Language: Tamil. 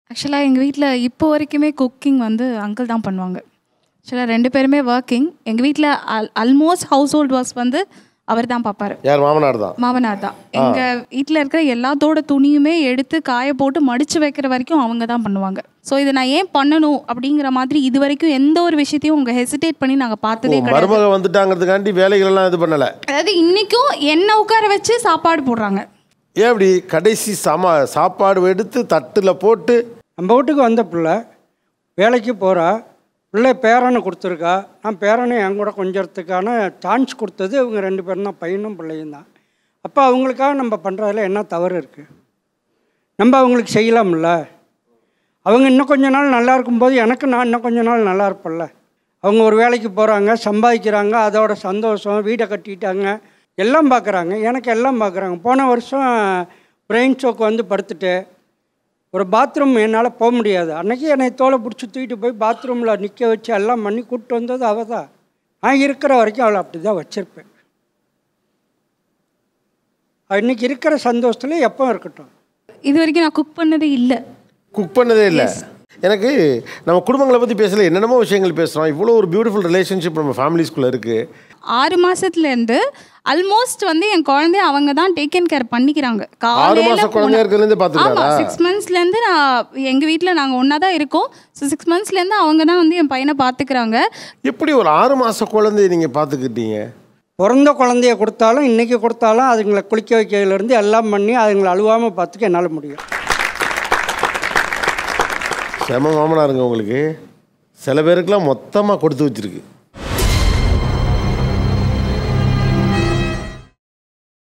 ஆக்சுவலாக எங்கள் வீட்டில் இப்போ வரைக்குமே குக்கிங் வந்து அங்கிள் தான் பண்ணுவாங்க ஆக்சுவலாக ரெண்டு பேருமே ஒர்க்கிங் எங்கள் வீட்டில் அல் ஆல்மோஸ்ட் ஹவுஸ் ஹோல்ட் ஒர்க்ஸ் வந்து அவர் தான் பார்ப்பாரு யார் மாமனார் தான் மாமனார் தான் எங்கள் வீட்டில் இருக்கிற எல்லாத்தோட துணியுமே எடுத்து காய போட்டு மடித்து வைக்கிற வரைக்கும் அவங்க தான் பண்ணுவாங்க ஸோ இதை நான் ஏன் பண்ணணும் அப்படிங்கிற மாதிரி இது வரைக்கும் எந்த ஒரு விஷயத்தையும் அவங்க ஹெசிடேட் பண்ணி நாங்கள் பார்த்ததே கிடையாது மருமக வந்துட்டாங்கிறதுக்காண்டி வேலைகள் எல்லாம் இது பண்ணல அதாவது இன்றைக்கும் என்ன உட்கார வச்சு சாப்பாடு போடுறாங்க ஏன் அப்படி கடைசி சமா சாப்பாடு எடுத்து தட்டில் போட்டு நம்ம வீட்டுக்கு வந்த பிள்ளை வேலைக்கு போகிறா பிள்ளை பேரனை கொடுத்துருக்கா நான் பேரனை என் கூட கொஞ்சறதுக்கான சான்ஸ் கொடுத்தது இவங்க ரெண்டு பேரும் தான் பையனும் பிள்ளையும் தான் அப்போ அவங்களுக்காக நம்ம பண்ணுறதுல என்ன தவறு இருக்குது நம்ம அவங்களுக்கு செய்யலாம்ல அவங்க இன்னும் கொஞ்ச நாள் நல்லா இருக்கும்போது எனக்கு நான் இன்னும் கொஞ்ச நாள் நல்லா இருப்பேன்ல அவங்க ஒரு வேலைக்கு போகிறாங்க சம்பாதிக்கிறாங்க அதோட சந்தோஷம் வீடை கட்டிட்டாங்க எல்லாம் பார்க்குறாங்க எனக்கு எல்லாம் பார்க்குறாங்க போன வருஷம் பிரெயின் ஸ்ட்ரோக் வந்து படுத்துட்டு ஒரு பாத்ரூம் என்னால் போக முடியாது அன்னைக்கு என்னை தோலை பிடிச்சி தூக்கிட்டு போய் பாத்ரூமில் நிற்க வச்சு எல்லாம் பண்ணி கூப்பிட்டு வந்தது அவள் தான் நான் இருக்கிற வரைக்கும் அவளை அப்படி தான் வச்சுருப்பேன் இன்னைக்கு இருக்கிற சந்தோஷத்தில் எப்போ இருக்கட்டும் இது வரைக்கும் நான் குக் பண்ணதே இல்லை குக் பண்ணதே இல்லை எனக்கு நம்ம குடும்பங்களை பற்றி பேசல என்னென்னமோ விஷயங்கள் பேசுகிறோம் இவ்வளோ ஒரு பியூட்டிஃபுல் ரிலேஷன்ஷிப் நம்ம ஃபேமிலிஸ்குள்ளே இருக்குது ஆறு மாசத்துலேருந்து ஆல்மோஸ்ட் வந்து என் குழந்தைய அவங்க தான் டேக்கன் கேர் பண்ணிக்கிறாங்க ஆறு மாசம் குழந்தையா இருக்கிறதுலேருந்து ஆமாம் பார்த்துருக்காரா சிக்ஸ் மந்த்ஸ்லேருந்து நான் எங்கள் வீட்டில் நாங்கள் ஒன்றா தான் இருக்கோம் ஸோ சிக்ஸ் மந்த்ஸ்லேருந்து அவங்க தான் வந்து என் பையனை பார்த்துக்கிறாங்க எப்படி ஒரு ஆறு மாத குழந்தைய நீங்கள் பார்த்துக்கிட்டீங்க பிறந்த குழந்தைய கொடுத்தாலும் இன்றைக்கி கொடுத்தாலும் அதுங்களை குளிக்க வைக்கிறதுலேருந்து எல்லாம் பண்ணி அதுங்களை அழுவாமல் பார்த்துக்க என்னால் முடியும் செம மாமனாருங்க உங்களுக்கு சில பேருக்குலாம் மொத்தமாக கொடுத்து வச்சிருக்கு